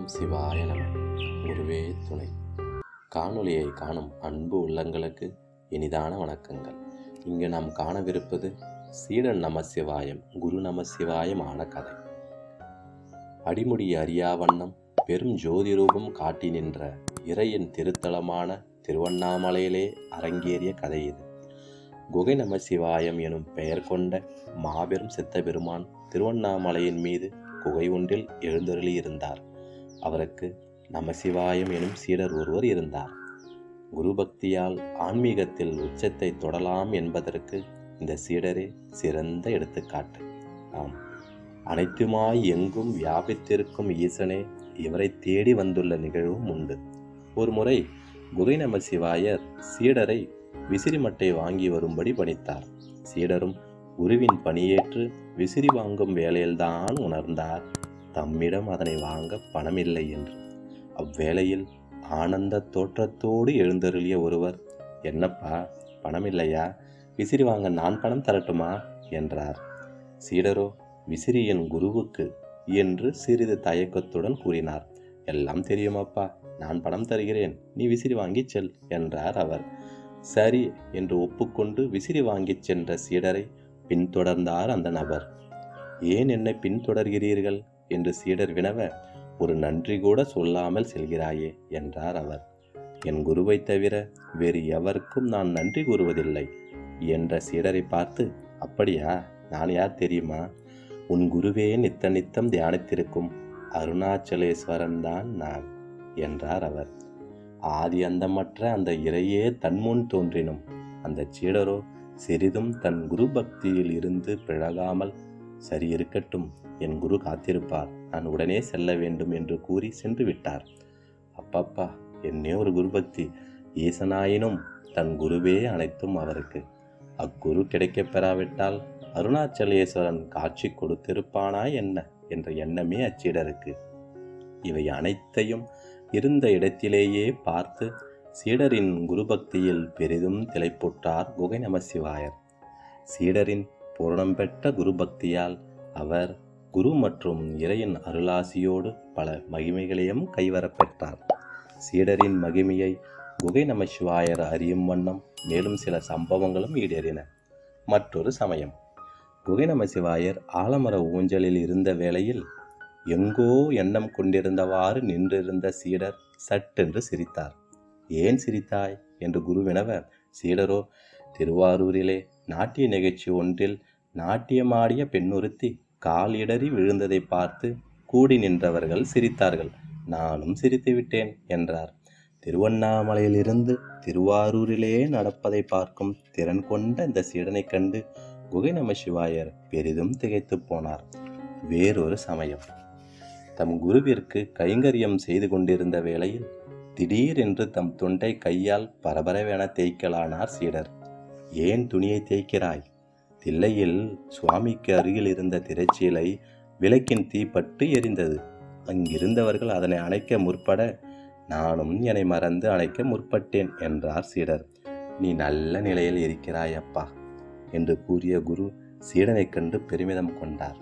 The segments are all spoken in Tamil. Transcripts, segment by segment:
ஓம் சிவாய நம குருவே துணை காணொளியை காணும் அன்பு உள்ளங்களுக்கு இனிதான வணக்கங்கள் இங்கு நாம் காணவிருப்பது சீடன் நம சிவாயம் குரு நம சிவாயமான கதை அடிமுடி அறியாவண்ணம் பெரும் ஜோதி ரூபம் காட்டி நின்ற இறையின் திருத்தலமான திருவண்ணாமலையிலே அரங்கேறிய கதை இது குகை நம சிவாயம் எனும் பெயர் கொண்ட மாபெரும் சித்தபெருமான் திருவண்ணாமலையின் மீது குகை ஒன்றில் எழுந்தருளியிருந்தார் அவருக்கு நமசிவாயம் எனும் சீடர் ஒருவர் இருந்தார் குரு பக்தியால் ஆன்மீகத்தில் உச்சத்தை தொடலாம் என்பதற்கு இந்த சீடரே சிறந்த எடுத்துக்காட்டு ஆம் அனைத்துமாய் எங்கும் வியாபித்திருக்கும் ஈசனே இவரை தேடி வந்துள்ள நிகழ்வும் உண்டு ஒரு முறை குகை நம சிவாயர் சீடரை விசிறி மட்டை வாங்கி வரும்படி பணித்தார் சீடரும் குருவின் பணியேற்று விசிறி வாங்கும் வேளையில்தான் உணர்ந்தார் தம்மிடம் அதனை வாங்க பணமில்லை என்று அவ்வேளையில் ஆனந்த தோற்றத்தோடு எழுந்தருளிய ஒருவர் என்னப்பா பணமில்லையா விசிறி வாங்க நான் பணம் தரட்டுமா என்றார் சீடரோ விசிறி என் குருவுக்கு என்று சிறிது தயக்கத்துடன் கூறினார் எல்லாம் தெரியுமாப்பா நான் பணம் தருகிறேன் நீ விசிறி வாங்கிச் செல் என்றார் அவர் சரி என்று ஒப்புக்கொண்டு விசிறி வாங்கிச் சென்ற சீடரை பின்தொடர்ந்தார் அந்த நபர் ஏன் என்னை பின்தொடர்கிறீர்கள் என்று சீடர் வினவ ஒரு நன்றி கூட சொல்லாமல் செல்கிறாயே என்றார் அவர் என் குருவை தவிர வேறு எவருக்கும் நான் நன்றி கூறுவதில்லை என்ற சீடரை பார்த்து அப்படியா நான் யார் தெரியுமா உன் குருவே நித்த நித்தம் தியானித்திருக்கும் அருணாச்சலேஸ்வரன் தான் நான் என்றார் அவர் ஆதி அந்தமற்ற அந்த இறையே தன்முன் தோன்றினும் அந்த சீடரோ சிறிதும் தன் குரு பக்தியில் இருந்து பிழகாமல் சரி இருக்கட்டும் என் குரு காத்திருப்பார் நான் உடனே செல்ல வேண்டும் என்று கூறி சென்று விட்டார் அப்பப்பா என்னே ஒரு குரு பக்தி ஈசனாயினும் தன் குருவே அனைத்தும் அவருக்கு அக்குரு கிடைக்கப் பெறாவிட்டால் அருணாச்சலேஸ்வரன் காட்சி கொடுத்திருப்பானா என்ன என்ற எண்ணமே அச்சீடருக்கு இவை அனைத்தையும் இருந்த இடத்திலேயே பார்த்து சீடரின் குருபக்தியில் பெரிதும் திளைப்புற்றார் குகை நமசிவாயர் சீடரின் பூரணம் பெற்ற குருபக்தியால் அவர் குரு மற்றும் இறையின் அருளாசியோடு பல மகிமைகளையும் கைவரப் பெற்றார் சீடரின் மகிமையை குகை நமசிவாயர் அறியும் வண்ணம் மேலும் சில சம்பவங்களும் ஈடேறின மற்றொரு சமயம் குகை நமசிவாயர் ஆலமர ஊஞ்சலில் இருந்த வேளையில் எங்கோ எண்ணம் கொண்டிருந்தவாறு நின்றிருந்த சீடர் சட்டென்று சிரித்தார் ஏன் சிரித்தாய் என்று குரு வினவ சீடரோ திருவாரூரிலே நாட்டிய நிகழ்ச்சி ஒன்றில் நாட்டியமாடிய பெண்ணொருத்தி கால் இடறி விழுந்ததை பார்த்து கூடி நின்றவர்கள் சிரித்தார்கள் நானும் சிரித்து விட்டேன் என்றார் திருவண்ணாமலையிலிருந்து திருவாரூரிலே நடப்பதை பார்க்கும் திறன் கொண்ட இந்த சீடனைக் கண்டு குகை நம சிவாயர் பெரிதும் திகைத்து போனார் வேறொரு சமயம் தம் குருவிற்கு கைங்கரியம் செய்து கொண்டிருந்த வேளையில் திடீரென்று தம் தொண்டை கையால் பரபரவென தேய்க்கலானார் சீடர் ஏன் துணியை தேய்க்கிறாய் தில்லையில் சுவாமிக்கு அருகில் இருந்த திரைச்சீலை விளக்கின் தீப்பட்டு எரிந்தது அங்கிருந்தவர்கள் அதனை அணைக்க முற்பட நானும் என்னை மறந்து அணைக்க முற்பட்டேன் என்றார் சீடர் நீ நல்ல நிலையில் இருக்கிறாய் அப்பா என்று கூறிய குரு சீடனைக் கண்டு பெருமிதம் கொண்டார்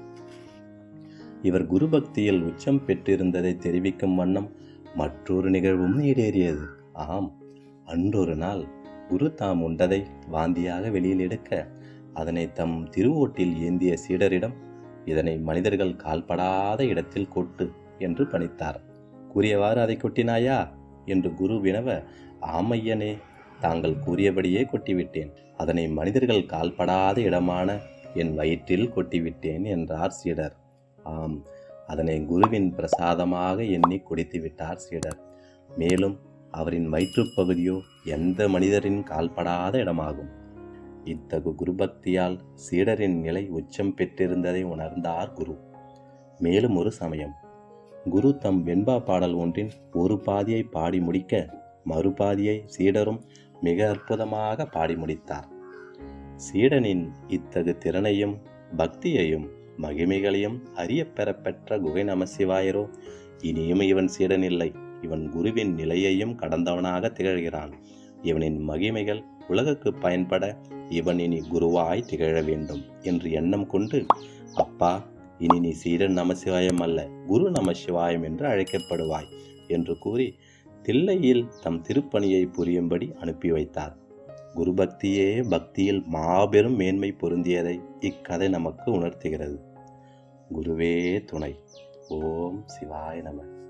இவர் குரு பக்தியில் உச்சம் பெற்றிருந்ததை தெரிவிக்கும் வண்ணம் மற்றொரு நிகழ்வும் ஈடேறியது ஆம் அன்றொரு நாள் குரு தாம் உண்டதை வாந்தியாக வெளியில் எடுக்க அதனை தம் திருவோட்டில் ஏந்திய சீடரிடம் இதனை மனிதர்கள் கால்படாத இடத்தில் கொட்டு என்று பணித்தார் கூறியவாறு அதை கொட்டினாயா என்று குரு வினவ ஆமையனே தாங்கள் கூறியபடியே கொட்டிவிட்டேன் அதனை மனிதர்கள் கால்படாத இடமான என் வயிற்றில் கொட்டிவிட்டேன் என்றார் சீடர் ஆம் அதனை குருவின் பிரசாதமாக எண்ணி குடித்து விட்டார் சீடர் மேலும் அவரின் வயிற்றுப்பகுதியோ எந்த மனிதரின் கால்படாத இடமாகும் இத்தகு குருபக்தியால் சீடரின் நிலை உச்சம் பெற்றிருந்ததை உணர்ந்தார் குரு மேலும் ஒரு சமயம் குரு தம் வெண்பா பாடல் ஒன்றின் ஒரு பாதியை பாடி முடிக்க மறுபாதியை சீடரும் மிக அற்புதமாக பாடி முடித்தார் சீடனின் இத்தகு திறனையும் பக்தியையும் மகிமைகளையும் அறிய பெறப்பெற்ற குகை நமசிவாயரோ இனியும் இவன் சீடன் இல்லை இவன் குருவின் நிலையையும் கடந்தவனாக திகழ்கிறான் இவனின் மகிமைகள் உலகுக்கு பயன்பட இவன் இனி குருவாய் திகழ வேண்டும் என்று எண்ணம் கொண்டு அப்பா இனி நீ சீடன் நமசிவாயம் அல்ல குரு நமசிவாயம் என்று அழைக்கப்படுவாய் என்று கூறி தில்லையில் தம் திருப்பணியை புரியும்படி அனுப்பி வைத்தார் குரு பக்தியே பக்தியில் மாபெரும் மேன்மை பொருந்தியதை இக்கதை நமக்கு உணர்த்துகிறது குருவே துணை ஓம் சிவாய நம